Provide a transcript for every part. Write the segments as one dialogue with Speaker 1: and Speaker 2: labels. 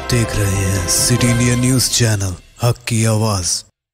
Speaker 1: आप देख रहे हैं सिटी इंडिया न्यूज चैनल हक की आवाज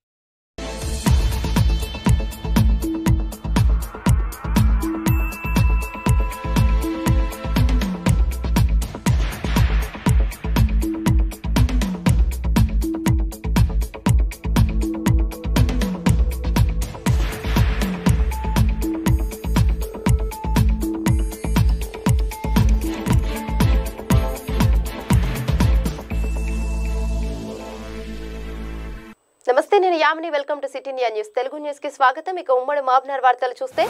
Speaker 2: నమస్తే నేను Yamini welcome to City India News Telugu news కి స్వాగతం ఇక ఉమ్మడి మాబ్నార్ వార్తలు చూస్తే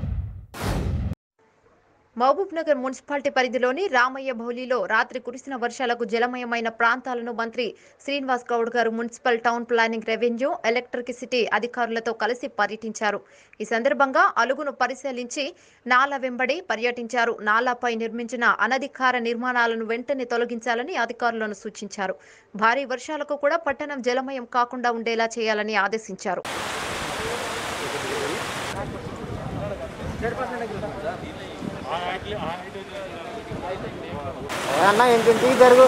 Speaker 2: మహబూబ్ నగర్ మున్సిపాలిటీ పరిధిలోని రామయ్య భౌలిలో రాత్రి కురిసిన వర్షాలకు జలమయమైన ప్రాంతాలను మంత్రి Srinivas Goud garu municipal town planning revenue electricity అధికారులతో కలిసి పర్యటించారు ఈ సందర్భంగా అలుగును పరిశీలించి నాలా వెంబడి పర్యటించారు నాలాపై నిర్మించిన అనధికార నిర్మాణాలను వెంటనే తొలగించాలని అధికారులను సూచించారు భారీ వర్షాలకు కూడా పట్టణం జలమయం కాకుండా ఉండేలా చేయాలని ఆదేశించారు
Speaker 3: అన్న ఇంటింటికి జరుగు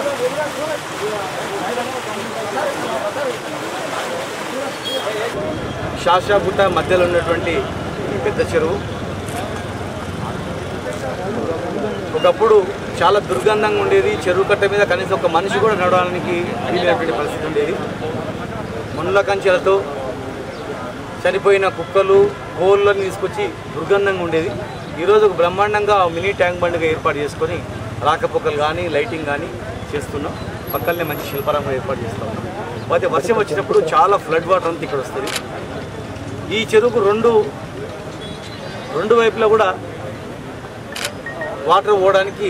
Speaker 4: శాషాగుట్ట మధ్యలో ఉన్నటువంటి ఈ పెద్ద చెరువు ఒకప్పుడు చాలా దుర్గంధంగా ఉండేది చెరువు కట్ట మీద కనీసం ఒక మనిషి కూడా నడవడానికి వీలైనటువంటి పరిస్థితి ఉండేది ముళ్ళ కంచెలతో చనిపోయిన కుక్కలు కోళ్ళని తీసుకొచ్చి దుర్గంధంగా ఉండేది ఈరోజు ఒక బ్రహ్మాండంగా మినీ ట్యాంక్ బండ్గా ఏర్పాటు చేసుకొని రాకపోకలు కానీ లైటింగ్ కానీ చేస్తున్నాం పక్కనే మంచి శిల్పారామం ఏర్పాటు చేస్తూ ఉన్నాం అయితే వర్షం వచ్చినప్పుడు చాలా ఫ్లడ్ వాటర్ అంతా ఇక్కడ వస్తుంది ఈ చెరువుకు రెండు రెండు వైపులా కూడా వాటర్ పోవడానికి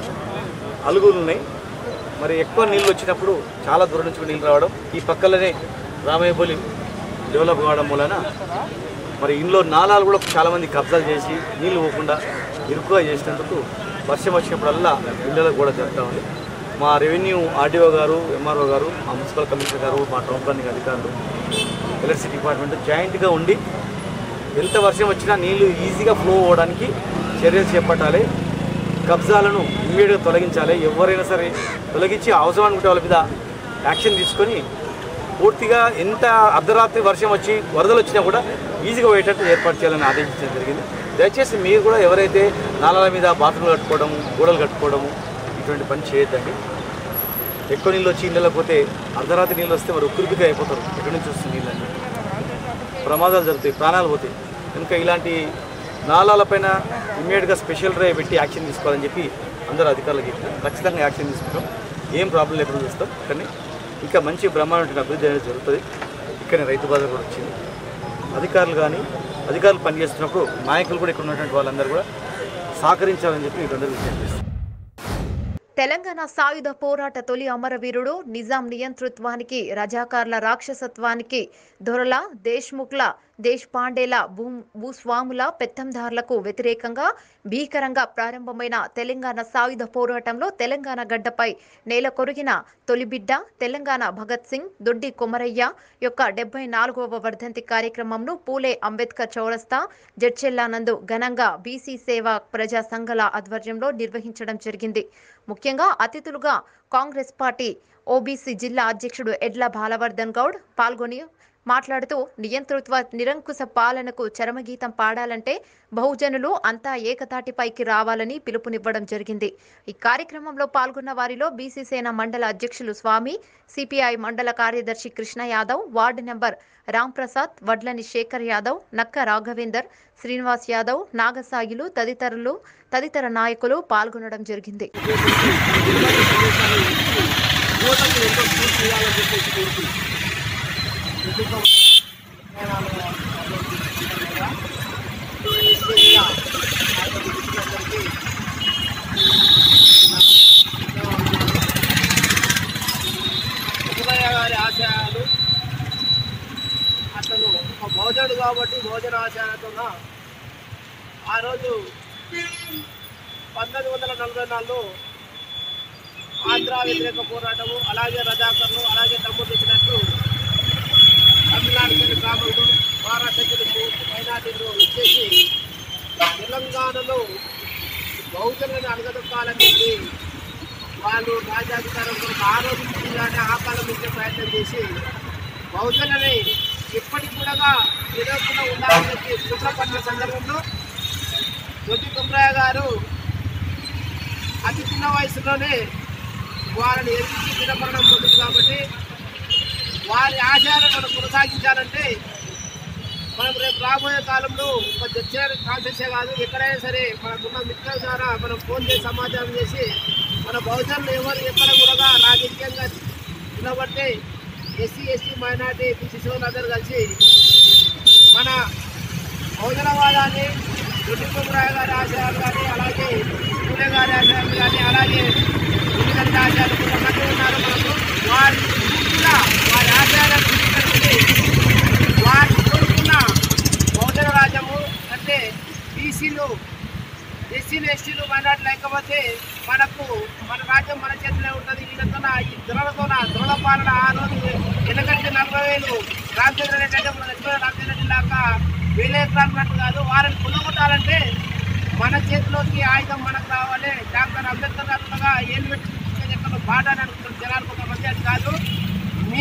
Speaker 4: అలుగులు ఉన్నాయి మరి ఎక్కువ నీళ్ళు వచ్చినప్పుడు చాలా దూరం నుంచి కూడా నీళ్ళు రావడం ఈ పక్కలనే రామయ్యపల్లి డెవలప్ కావడం వలన మరి ఇంట్లో నాలాలు కూడా చాలామంది కబ్జాలు చేసి నీళ్ళు పోకుండా ఇరుకుగా చేసినందుకు వర్షం వచ్చినప్పుడల్లా ఇళ్ళలకు కూడా జరుగుతూ ఉంది మా రెవెన్యూ ఆర్డీఓ గారు ఎంఆర్ఓ గారు మా మున్సిపల్ కమిషనర్ గారు మా టౌన్ ప్లానింగ్ అధికారులు ఎలక్ట్రిసిటీ డిపార్ట్మెంట్ జాయింట్గా ఉండి ఎంత వర్షం వచ్చినా నీళ్లు ఈజీగా ఫ్లో అవ్వడానికి చర్యలు చేపట్టాలి కబ్జాలను ఇమ్మీడియట్గా తొలగించాలి ఎవరైనా సరే తొలగించి అవసరం అనుకుంటే వాళ్ళ మీద యాక్షన్ తీసుకొని పూర్తిగా ఎంత అర్ధరాత్రి వర్షం వచ్చి వరదలు వచ్చినా కూడా ఈజీగా పోయేటట్టు ఏర్పాటు చేయాలని ఆదేశించడం జరిగింది దయచేసి మీరు కూడా ఎవరైతే నాలాల మీద బాత్రూమ్లు కట్టుకోవడము గోడలు కట్టుకోవడము ఇటువంటి పని చేయొద్దండి ఎక్కువ నీళ్ళు వచ్చి ఇళ్ళకి పోతే అర్ధరాత్రి నీళ్ళు వస్తే మరి ఉక్కురిపిగా అయిపోతారు ఎక్కడి నుంచి వస్తుంది నీళ్ళని ప్రమాదాలు జరుగుతాయి ప్రాణాలు పోతాయి కనుక ఇలాంటి నాలాలపైన ఇమ్మీడియట్గా స్పెషల్ డ్రైవ్ పెట్టి యాక్షన్ తీసుకోవాలని చెప్పి అందరూ అధికారులకు చెప్పారు ఖచ్చితంగా యాక్షన్ తీసుకుంటాం ఏం ప్రాబ్లం లేకుండా చూస్తాం కానీ ఇంకా మంచి బ్రహ్మాండ అభివృద్ధి అనేది జరుగుతుంది ఇక్కడ రైతు బజార్ కూడా వచ్చింది అధికారులు కానీ అధికారులు పనిచేస్తున్నప్పుడు నాయకులు కూడా ఇక్కడ ఉన్నటువంటి వాళ్ళందరూ కూడా సహకరించాలని చెప్పి వీళ్ళందరూ విజ్ఞప్తి చేస్తాం
Speaker 2: తెలంగాణ సాయుధ పోరాట తొలి అమరవీరుడు నిజాం నియంతృత్వానికి రజాకార్ల రాక్షసత్వానికి దొరల దేశ్ముఖ్ల దేశపాండేల భూ భూస్వాముల పెత్తందారులకు వ్యతిరేకంగా భీకరంగా ప్రారంభమైన తెలంగాణ సాయుధ పోరాటంలో తెలంగాణ గడ్డపై నేల కొరిగిన తొలిబిడ్డ తెలంగాణ భగత్ సింగ్ దొడ్డి కొమరయ్య యొక్క డెబ్బై నాలుగవ వర్ధంతి కార్యక్రమంను పూలే అంబేద్కర్ చౌరస్తా జడ్చెల్లానందు ఘనంగా బీసీ సేవా ప్రజా సంఘాల ఆధ్వర్యంలో నిర్వహించడం జరిగింది ముఖ్యంగా అతిథులుగా కాంగ్రెస్ పార్టీ ఓబీసీ జిల్లా అధ్యక్షుడు ఎడ్ల బాలవర్ధన్ గౌడ్ పాల్గొని మాట్లాడుతూ నియంతృత్వ నిరంకుశ పాలనకు చరమగీతం పాడాలంటే బహుజనులు అంతా ఏకతాటిపైకి రావాలని పిలుపునివ్వడం జరిగింది ఈ కార్యక్రమంలో పాల్గొన్న వారిలో బీసీ సేన మండల అధ్యక్షులు స్వామి సిపిఐ మండల కార్యదర్శి కృష్ణ యాదవ్ వార్డు నెంబర్ రాంప్రసాద్ వడ్లని శేఖర్ యాదవ్ నక్క రాఘవేందర్ శ్రీనివాస్ యాదవ్ నాగసాయిలు తదితరులు తదితర నాయకులు పాల్గొనడం జరిగింది
Speaker 3: సుబ్బయ్య గారి ఆశయాలు అతను ఒక భోజనుడు కాబట్టి భోజన ఆశయాలతో ఆ రోజు పంతొమ్మిది వందల నలభై నాలుగులో ఆంధ్ర వ్యతిరేక పోరాటము అలాగే రజాకర్లు అలాగే తమ్ముడు చెప్పినట్టు తమిళనాడు చెల్లి గ్రామంలో మహారాష్ట్ర మైనార్టీలు వచ్చేసి తెలంగాణలో బహుజనులను అణగదొక్కాలని చెప్పి వాళ్ళు రాజ్యాధికారం కొరకు ఆ రోజు నుంచి కానీ ఆ కాలం నుంచే ప్రయత్నం చేసి బహుజనులని ఇప్పటికి కూడా ఎదుర్కొన్న ఉండాలని చెప్పి కుట్రపడిన సందర్భంలో జ్యోతి కుమ్రాయ గారు అతి చిన్న వయసులోనే వారిని ఎదిరించి దినమరణం పొందింది కాబట్టి వారి ఆశయాలను మనం కొనసాగించాలంటే మనం రేపు రాబోయే కాలంలో ఒక చర్చ కాన్సెన్సే కాదు ఎక్కడైనా సరే మనకున్న మిత్రుల ద్వారా మనం ఫోన్ చేసి సమాచారం చేసి మన బహుజనులు ఎవరు ఎక్కడ కూడా రాజకీయంగా నిలబడితే ఎస్సీ ఎస్టీ మైనార్టీ బీసీ అందరూ కలిసి మన బహుజనవాదాన్ని రుచికుమరాయ గారి ఆశయాలు కానీ అలాగే పూలే గారి ఆశయాలు కానీ అలాగే వివిధ ఆశయాలు కొంతమంది ఉన్నారు మనకు వారి పూర్తిగా వారి ఆశయాలను స్వీకరించి వారి కోరుకున్న బహుజన రాజ్యము అంటే బీసీలు ఎస్సీలు ఎస్టీలు మైనార్టీ లేకపోతే మనకు మన రాజ్యం మన చేతిలో ఉంటుంది వీళ్ళతో ఈ దురలతో దురల పాలన ఆ రోజు ఎందుకంటే నలభై వేలు రామచంద్ర రెడ్డి అంటే మన లక్ష్మణ రామచంద్ర రెడ్డి లాగా వేల ఎకరాలు ఉన్నట్టు కాదు వారిని కొనుగొట్టాలంటే మన చేతిలోకి ఆయుధం మనకు రావాలి డాక్టర్ అంబేద్కర్ గారుగా ఏళ్ళు పెట్టి చూపించే చెప్పిన బాట అని అనుకుంటున్న జనాలు కొంతమంది అది కాదు మీ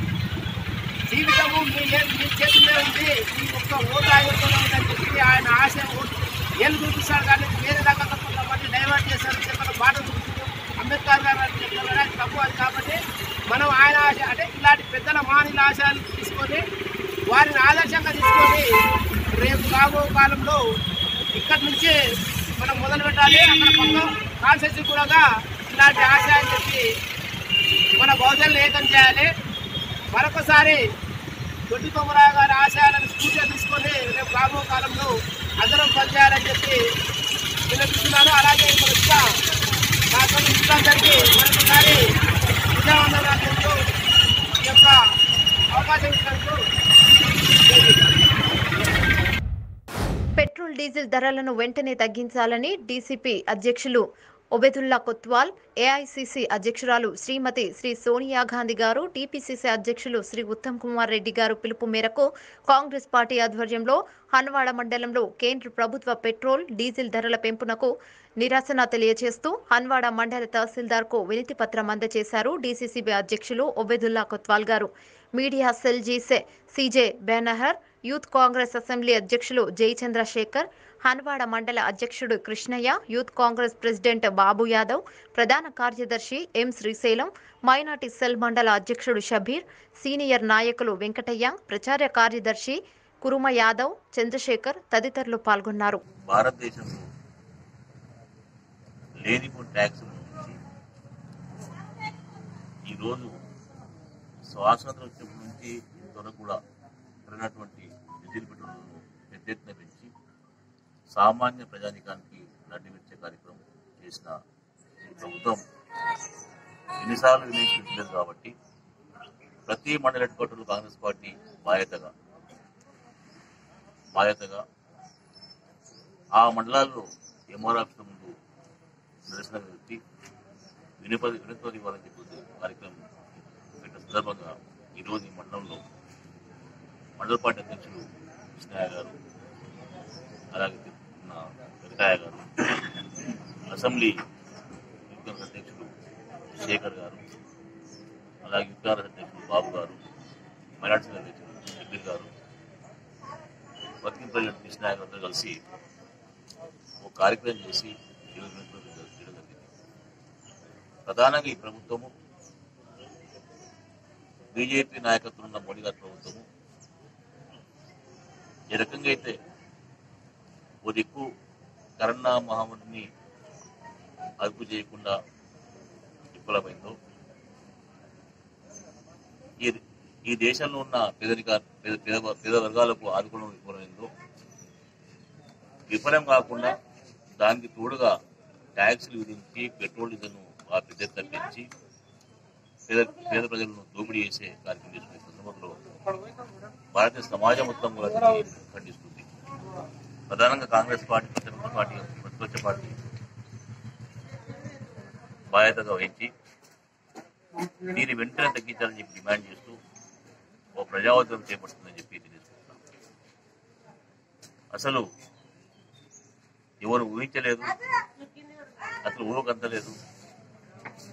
Speaker 3: జీవితము మీ లే- మీ చేతుల్లో ఉంది మీ ఒక్క ఓటు ఆయుధంలో ఉందని చెప్పి ఆయన ఆశ ఓటు ఏళ్ళు చూపిస్తాడు కానీ వేరే రకంగా కొంతమంది డైవర్ట్ చేశారు చెప్పిన బాట చూపిస్తూ అంబేద్కర్ గారు అని చెప్పారు కదా, అది తప్పు అది కాబట్టి మనం ఆయన ఆశ అంటే ఇలాంటి పెద్దల మానిల ఆశయాలు తీసుకొని వారిని ఆదర్శంగా తీసుకొని రేపు రాబో కాలంలో ఇక్కడి నుంచి మనం మొదలు పెట్టాలి అక్కడ పక్క కాన్సెన్సీ కూడా ఇలాంటి ఆశయాలు చెప్పి మన బహుజనులు ఏకం చేయాలి మరొకసారి దొడ్డి కొమరాయ గారి ఆశయాలను స్ఫూర్తిగా తీసుకొని రేపు రాబో కాలంలో అందరం పనిచేయాలని చెప్పి వినిపిస్తున్నాను అలాగే ఇక్కడ ఇంకా నాతో మిత్రులందరికీ మరొకసారి విజయవందనాలు చెప్తూ ఈ యొక్క అవకాశం ఇచ్చినందుకు జై హింద్.
Speaker 2: పెట్రోల్ డీజిల్ ధరలను వెంటనే తగ్గించాలని డీసీపీ అధ్యక్షులు ఒబెదుల్లా కొత్వాల్ ఏఐసిసి అధ్యక్షురాలు శ్రీమతి శ్రీ సోనియా గాంధీ గారు టీపీసీసీ అధ్యక్షులు శ్రీ ఉత్తమ్ కుమార్ రెడ్డి గారు పిలుపు మేరకు కాంగ్రెస్ పార్టీ ఆధ్వర్యంలో హన్వాడ మండలంలో కేంద్ర ప్రభుత్వ పెట్రోల్ డీజిల్ ధరల పెంపునకు నిరసన తెలియజేస్తూ హన్వాడ మండల తహసీల్దార్కు వినతి పత్రం అందజేశారు డీసీసీబీ అధ్యక్షులు ఒబెదుల్లా కొత్వాల్ గారు మీడియా సెల్ జీసే CJ Benhur youth Congress assembly అధ్యక్షులు జయచంద్రశేఖర్ హన్వాడ మండల అధ్యక్షుడు కృష్ణయ్య యూత్ కాంగ్రెస్ ప్రెసిడెంట్ బాబు యాదవ్ ప్రధాన కార్యదర్శి ఎం శ్రీశైలం మైనార్టీ సెల్ మండల అధ్యక్షుడు షబీర్ సీనియర్ నాయకులు వెంకటయ్య ప్రచార కార్యదర్శి కురుమ యాదవ్ చంద్రశేఖర్ తదితరులు పాల్గొన్నారు
Speaker 5: భారతదేశంలో లేనిపోని ట్యాక్సుల నుంచి ఈరోజు స్వాతంత్రం వచ్చినప్పటి నుంచి ఇంతవరకు కూడా పెరిగినటువంటి డీజిల్ పెట్రోల్ను పెద్ద ఎత్తున పెంచి సామాన్య ప్రజానికానికి నడ్డిమిచ్చే కార్యక్రమం చేసిన ఈ ప్రభుత్వం ఎన్నిసార్లు వినియోగించలేదు కాబట్టి ప్రతి మండల హెడ్ క్వార్టర్లో కాంగ్రెస్ పార్టీ బాధ్యతగా బాధ్యతగా ఆ మండలాల్లో ఎంఆర్ ఆఫీస్ ముందు నిరసన వ్యక్తి వినపది వినపది ఇవ్వాలని చెప్పి కార్యక్రమం పెట్టిన సందర్భంగా ఈరోజు ఈ మండలంలో మండల పార్టీ అధ్యక్షులు కృష్ణయ్య గారు అలాగే మన వెంకయ్య గారు అసెంబ్లీ యూత్ కాంగ్రెస్ అధ్యక్షులు శేఖర్ గారు అలాగే యూత్ కాంగ్రెస్ అధ్యక్షులు బాబు గారు మైనార్టీ సెల్ అధ్యక్షులు షబ్బీర్ గారు వర్కింగ్ ప్రెసిడెంట్ కృష్ణయ్య గారు అందరూ కలిసి ఒక కార్యక్రమం చేసి ఈరోజు వినతులు చేయడం జరిగింది ప్రధానంగా ఈ ప్రభుత్వము బీజేపీ నాయకత్వం ఉన్న మోడీ గారి ప్రభుత్వము ఏ రకంగా అయితే ఓ దిక్కు కరోనా మహమ్మారిని అదుపు చేయకుండా విఫలమైందో ఈ ఈ దేశంలో ఉన్న పేదరిక పేద పేద పేద వర్గాలకు ఆదుకోవడం విఫలమైందో విఫలం కాకుండా దానికి తోడుగా ట్యాక్సులు విధించి పెట్రోల్ డీజిల్ను ఆ పెద్ద ఎత్తున పెంచి పేద పేద ప్రజలను దోపిడీ చేసే కార్యక్రమం చేస్తున్న ఈ సందర్భంలో భారతీయ సమాజం మొత్తం కూడా దీన్ని ఖండిస్తుంది ప్రధానంగా కాంగ్రెస్ పార్టీ ప్రతిపక్ష పార్టీ ప్రతిపక్ష పార్టీ బాధ్యతగా వహించి దీన్ని వెంటనే తగ్గించాలని చెప్పి డిమాండ్ చేస్తూ ఓ ప్రజావద్యం చేపడుతుందని చెప్పి తెలియజేస్తున్నాం అసలు ఎవరు ఊహించలేదు అసలు ఊహకంతలేదు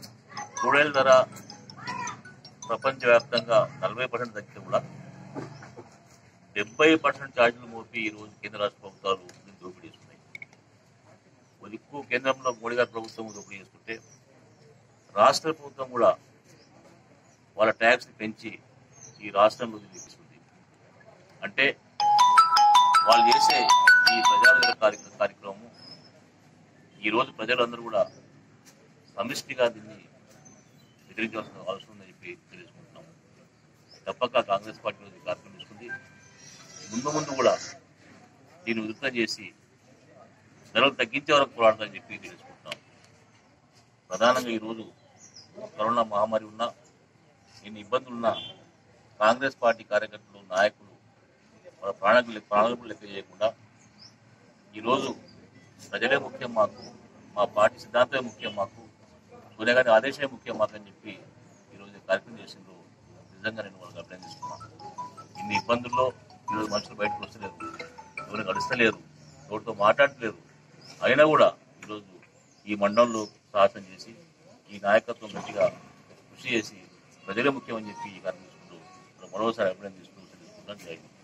Speaker 5: క్రూడైల్ ధర ప్రపంచవ్యాప్తంగా నలభై పర్సెంట్ తగ్గితే కూడా డెబ్బై పర్సెంట్ ఛార్జీలు మోపి ఈ రోజు కేంద్ర రాష్ట్ర ప్రభుత్వాలు దీన్ని దోపిడీ చేస్తున్నాయి ఒక దిక్కు కేంద్రంలో మోడీ గారి ప్రభుత్వం దోపిడీ చేస్తుంటే రాష్ట్ర ప్రభుత్వం కూడా వాళ్ళ ట్యాక్స్ పెంచి ఈ రాష్ట్రంలో చూపిస్తుంది అంటే వాళ్ళు చేసే ఈ ప్రజాదరణ కార్యక్రమం కార్యక్రమం ఈ రోజు ప్రజలందరూ కూడా సమిష్టిగా దీన్ని వ్యతిరేకించాల్సిన అవసరం ఉందని చెప్పి తెలుసుకుంటున్నాం తప్పక కాంగ్రెస్ పార్టీ రోజు ఈ కార్యక్రమం తీసుకుంది ముందు ముందు కూడా దీన్ని ఉధృతం చేసి ధరలు తగ్గించే వరకు పోరాడతామని చెప్పి తెలుసుకుంటున్నాం ప్రధానంగా ఈరోజు కరోనా మహమ్మారి ఉన్నా ఎన్ని ఇబ్బందులున్నా కాంగ్రెస్ పార్టీ కార్యకర్తలు నాయకులు వాళ్ళ ప్రాణాలకు ప్రాణాలకు లెక్క చేయకుండా ఈరోజు ప్రజలే ముఖ్యం మాకు మా పార్టీ సిద్ధాంతమే ముఖ్యం మాకు సోనియా గాంధీ ఆదేశమే ముఖ్యం మాకు అని చెప్పి ఈరోజు ఈ కార్యక్రమం చేసిండ్రు నిజంగా నేను వాళ్ళకి అభినందిస్తున్నాను ఇన్ని ఇబ్బందుల్లో ఈరోజు మనుషులు బయటకు వస్తలేరు ఎవరు గడుస్తలేరు ఎవరితో మాట్లాడట్లేరు అయినా కూడా ఈరోజు ఈ మండలంలో సాహసం చేసి ఈ నాయకత్వం గట్టిగా కృషి చేసి ప్రజలే ముఖ్యం అని చెప్పి ఈ కార్యక్రమం తీసుకుంటూ ఇప్పుడు మరోసారి అభినందిస్తూ తెలుసుకుంటాను జై హింద్.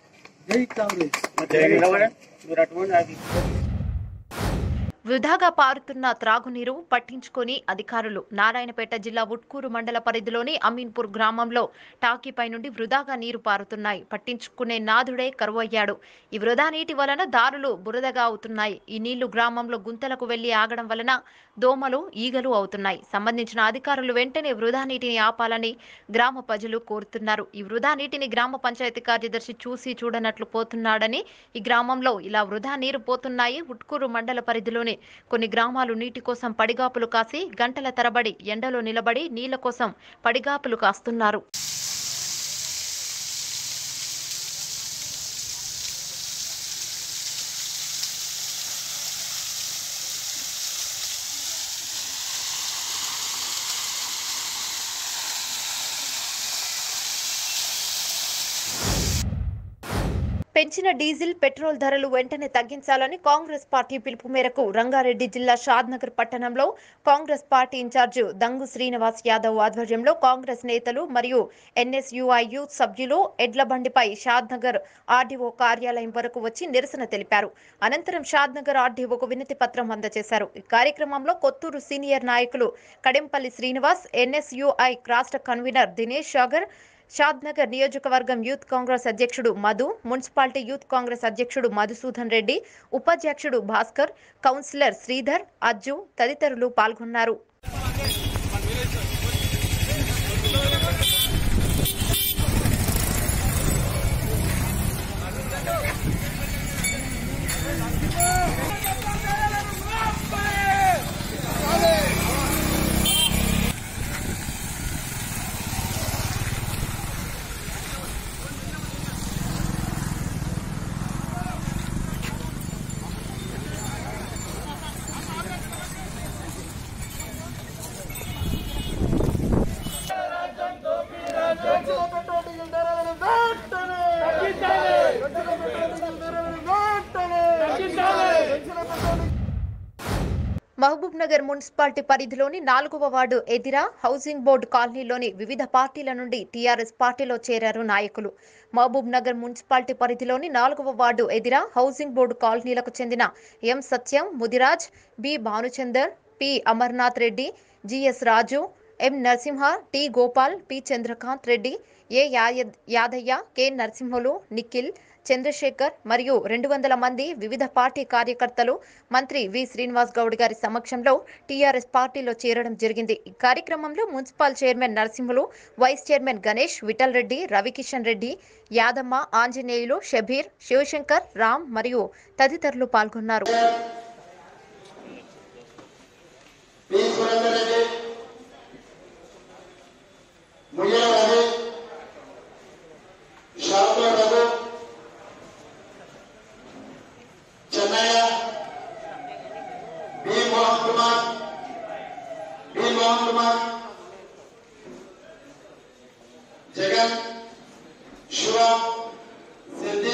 Speaker 2: వృధాగా పారుతున్న త్రాగునీరు పట్టించుకొని అధికారులు నారాయణపేట జిల్లా ఉట్కూరు మండల పరిధిలోని అమీన్పూర్ గ్రామంలో టాకీపై నుండి వృధాగా నీరు పారుతున్నాయి పట్టించుకునే నాథుడే కరువయ్యాడు ఈ వృధా నీటి వలన దారులు బురదగా అవుతున్నాయి ఈ నీళ్లు గ్రామంలో గుంతలకు వెళ్లి ఆగడం వలన దోమలు ఈగలు అవుతున్నాయి సంబంధించిన అధికారులు వెంటనే వృధా నీటిని ఆపాలని గ్రామ ప్రజలు కోరుతున్నారు ఈ వృధా నీటిని గ్రామ పంచాయతీ కార్యదర్శి చూసి చూడనట్లు పోతున్నాడని ఈ గ్రామంలో ఇలా వృధా నీరు పోతున్నాయి ఉట్కూరు మండల పరిధిలోని కొన్ని గ్రామాలు నీటి కోసం పడిగాపులు కాసి గంటల తరబడి ఎండలో నిలబడి నీళ్ల కోసం పడిగాపులు కాస్తున్నారు పెంచిన డీజిల్ పెట్రోల్ ధరలు వెంటనే తగ్గించాలని కాంగ్రెస్ పార్టీ పిలుపు మేరకు రంగారెడ్డి జిల్లా షాద్నగర్ పట్టణంలో కాంగ్రెస్ పార్టీ ఇన్ఛార్జ్ దంగు శ్రీనివాస్ యాదవ్ ఆధ్వర్యంలో కాంగ్రెస్ నేతలు మరియు ఎన్ఎస్యుఐ యూత్ సభ్యులు ఎడ్ల బండిపై షాద్నగర్ ఆర్డీఓ కార్యాలయం వరకు వచ్చి నిరసన తెలిపారు అనంతరం షాద్నగర్ ఆర్డీఓకు వినతి పత్రం అందజేశారు ఈ కార్యక్రమంలో కొత్తూరు సీనియర్ నాయకులు కడెంపల్లి శ్రీనివాస్ ఎన్ఎస్యుఐ రాష్ట్ర కన్వీనర్ దినేష్ సాగర్ షాద్నగర్ నియోజకవర్గం యూత్ కాంగ్రెస్ అధ్యక్షుడు మధు మున్సిపాలిటీ యూత్ కాంగ్రెస్ అధ్యక్షుడు మధుసూదన్ రెడ్డి ఉపాధ్యక్షుడు భాస్కర్ కౌన్సిలర్ శ్రీధర్ అజ్జు తదితరులు పాల్గొన్నారు మహబూబ్ నగర్ మున్సిపాలిటీ పరిధిలోని నాలుగవ వార్డు ఎదిరా హౌసింగ్ బోర్డు కాలనీలోని వివిధ పార్టీల నుండి టీఆర్ఎస్ పార్టీలో చేరారు నాయకులు మహబూబ్ నగర్ మున్సిపాలిటీ పరిధిలోని నాలుగవ వార్డు ఎదిరా హౌసింగ్ బోర్డు కాలనీలకు చెందిన M Satyam Mudiraj B Bhanuchander P Amarnath Reddy GS Raju M Narasimha T Gopal P Chandrakanth Reddy A యాయ- యాదయ్య కె నరసింహులు నిఖిల్ చంద్రశేఖర్ మరియు రెండు వందల మంది వివిధ పార్టీ కార్యకర్తలు మంత్రి వి శ్రీనివాస్ గౌడ్ గారి సమక్షంలో టీఆర్ఎస్ పార్టీలో చేరడం జరిగింది ఈ కార్యక్రమంలో municipal chairman Narasimhulu vice chairman Ganesh Vithal Reddy Ravikishan Reddy Yadamma Anjaneyulu Shabbir Shivashankar Ram మరియు తదితరులు పాల్గొన్నారు
Speaker 6: P Surender Reddy Muyyala Ravi Shapula Raghu Chennaiah B Mohan Kumar B Mohan Kumar Jagan Shiva Siddhi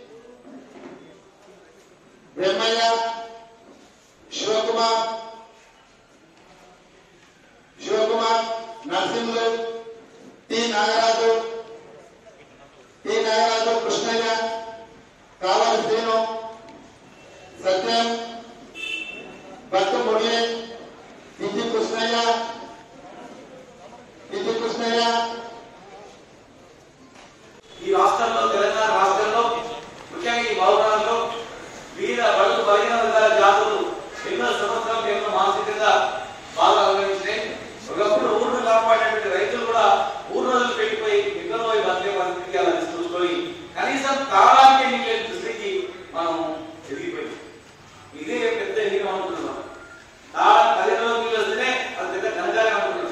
Speaker 6: Brahmaiah Shivakumar Shivakumar భక్తం Murali ఇంటి కృష్ణయ్య ఇంటి కృష్ణయ్య
Speaker 4: ఈ రాష్ట్రంలో తెలంగాణ రాష్ట్రంలో ముఖ్యంగా ఈ భవనాల్లో వీర బడుగు బలహీన వర్గాల జాతులు ఎన్నో సంవత్సరాలు ఎన్నో మానసికంగా బాగా అనుభవించినాయి ఒకప్పుడు ఊరిని కాపాడేటువంటి రైతులు కూడా ఊరు రోజులు పెట్టిపోయి ఎన్నో పోయి బతికే పరిస్థితి అలా చూసుకొని కనీసం తాళానికి నీళ్ళ దృష్టికి మనం ఎదిగిపోయింది ఇదే పెద్ద ఎన్నిక అనుకుంటున్నాం తాళం పది రోజులు నీళ్ళు వస్తేనే అది పెద్ద ఘనకారం అనుకుంటున్నాం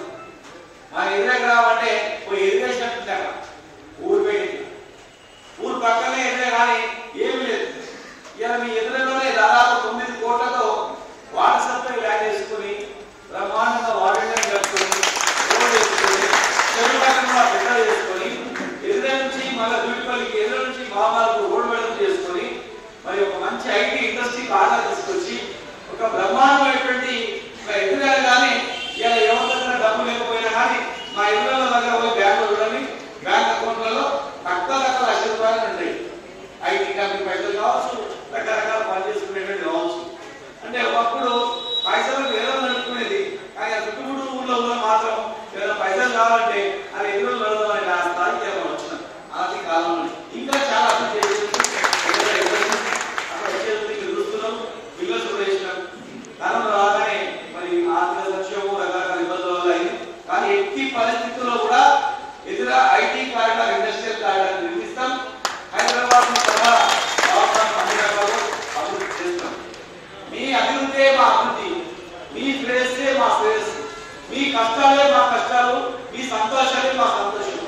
Speaker 4: మన ఎదురే రావంటే పోయి ఎదిగేసినట్టు ఊరు పోయింది ఊరు పక్కనే ఎదురే కానీ ఏమీ లేదు ఇలా మీ ఎదురులోనే దాదాపు తొమ్మిది కోట్లతో వాటర్ సప్లై ల్యాండ్ వేసుకుని బ్రహ్మాండంగా వాటర్ ట్యాంక్ కట్టుకొని రోడ్ వేసుకొని చెరువు పక్కన కూడా పెద్ద చేసుకొని ఎదురు నుంచి మళ్ళీ దూడిపల్లికి ఎదురు నుంచి మామాలకు రోడ్ వెడల్పు చేసుకొని మరి ఒక మంచి ఐటీ ఇండస్ట్రీకి ఆర్డర్ తీసుకొచ్చి ఒక బ్రహ్మాండమైనటువంటి ఒక ఎదురే కానీ ఇలా ఎవరి దగ్గర డబ్బు లేకపోయినా కానీ మా ఇళ్ళ దగ్గర పోయి బ్యాంకులో చూడండి బ్యాంక్ అకౌంట్లలో తక్కువ తక్కువ లక్ష రూపాయలు ఉంటాయి ఐటీ కంపెనీ పైసలు కావచ్చు రకరకాల పని చేసుకునేటువంటి కావచ్చు అంటే ఒకప్పుడు పైసలు వేరే నడుపుకునేది కానీ ఆ చుట్టుముడు ఊళ్ళో ఊళ్ళో మాత్రం ఏదైనా పైసలు కావాలంటే అది ఎదురు నడదామని ఆ స్థాయికి ఏమైనా వచ్చిన ఆర్థిక కాలంలో ఇంకా చాలా అభివృద్ధి చేసింది ఎక్కడ ఇబ్బంది, అక్కడ వచ్చేది ఇక్కడ చూస్తున్నాం బిల్లులు కూడా వేసినాం కరోనా రాగానే మరి ఆర్థిక సంక్షోభం రకరకాల ఇబ్బందుల వల్ల అయింది కానీ ఎట్టి పరిస్థితుల్లో కూడా ఎదుర ఐటీ కారిడార్ ఇండస్ట్రియల్ కారిడార్ నిర్మిస్తాం హైదరాబాద్ సహా రాష్ట్రాన్ని అన్ని రకాలు అభివృద్ధి చేస్తాం మీ అభివృద్ధే మా అభివృద్ధి మీ శ్రేయస్సే మా శ్రేయస్సు మీ కష్టాలే మా కష్టాలు మీ సంతోషాలే మా సంతోషం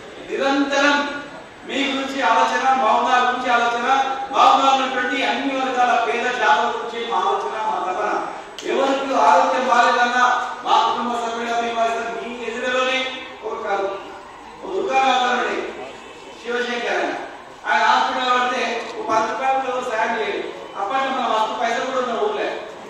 Speaker 4: నిరంతరం మీ గురించి ఆలోచన భావన గురించి ఆలోచన భావన ఉన్నటువంటి అన్ని వర్గాల పేద జాతుల గురించి మా ఆలోచన మా తపన ఎవరికి ఆరోగ్యం బాగాలేదన్నా మా కుటుంబ సభ్యులుగా మేము భావిస్తాం మీ ఎదురులోనే ఒక కాదు ఒక దుకాణం శివశంకర్ ఆయన ఆయన హాస్పిటల్ పడితే ఒక పది రూపాయలు సాయం చేయడు అప్పట్లో మన మస్తు పైసలు కూడా ఉన్న ఊర్లే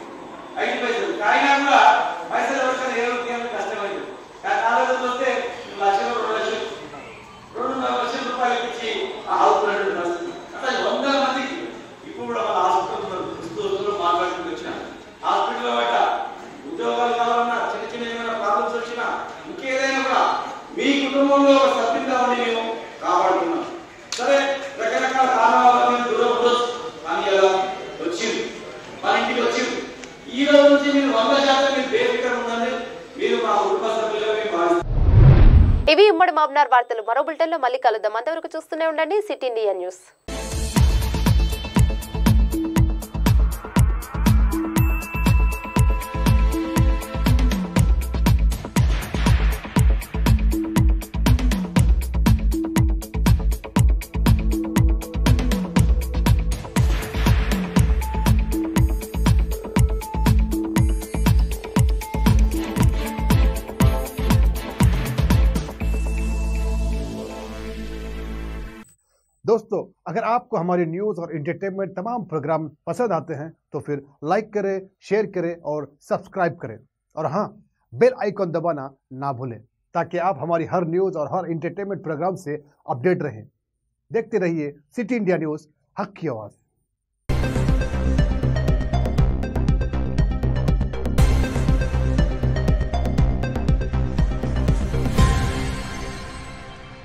Speaker 4: ఐదు పైసలు అయినా కూడా పైసలు ఎవరికైనా ఏ రూపాయలు కష్టమైంది కానీ ఆ రోజులు వస్తే లక్షలు రెండు లక్షలు రెండున్నర లక్షల రూపాయలు ఇచ్చి ఆ ఆవుతున్నటువంటి పరిస్థితి అట్లా వందల మందికి ఇప్పుడు కూడా మన హాస్పిటల్ క్రిస్తూస్తులు మాట్లాడుకుంటూ వచ్చిన హాస్పిటల్లో బయట ఉద్యోగాలు కావాలన్నా చిన్న చిన్న ఏమైనా ప్రాబ్లమ్స్ వచ్చినా ఇంకేదైనా కూడా మీ కుటుంబంలో ఒక సభ్యులుగా ఉండి మేము కాపాడుతున్నాం సరే రకరకాల కారణాల వల్ల మేము దూరం ఉండొచ్చు కానీ ఎలా వచ్చింది మన ఇంటికి వచ్చింది ఈ రోజు నుంచి మీరు వంద శాతం మీరు బేఫికర్ ఉండండి మీరు మా కుటుంబ సభ్యులుగా మేము భావిస్తాం
Speaker 2: ఇవి ఉమ్మడి మాబ్నార్ వార్తలు మరో బులెటిన్లో మళ్ళీ కలుద్దాం అంతవరకు చూస్తూనే ఉండండి సిటీ ఇండియా న్యూస్
Speaker 7: दोस्तों अगर आपको हमारी न्यूज़ और इंटरटेनमेंट तमाम प्रोग्राम पसंद आते हैं तो फिर लाइक करें शेयर करें और सब्सक्राइब करें और हाँ बेल आइकॉन दबाना ना भूलें ताकि आप हमारी हर न्यूज़ और हर इंटरटेनमेंट प्रोग्राम से अपडेट रहें देखते रहिए सिटी इंडिया न्यूज़ हक की आवाज़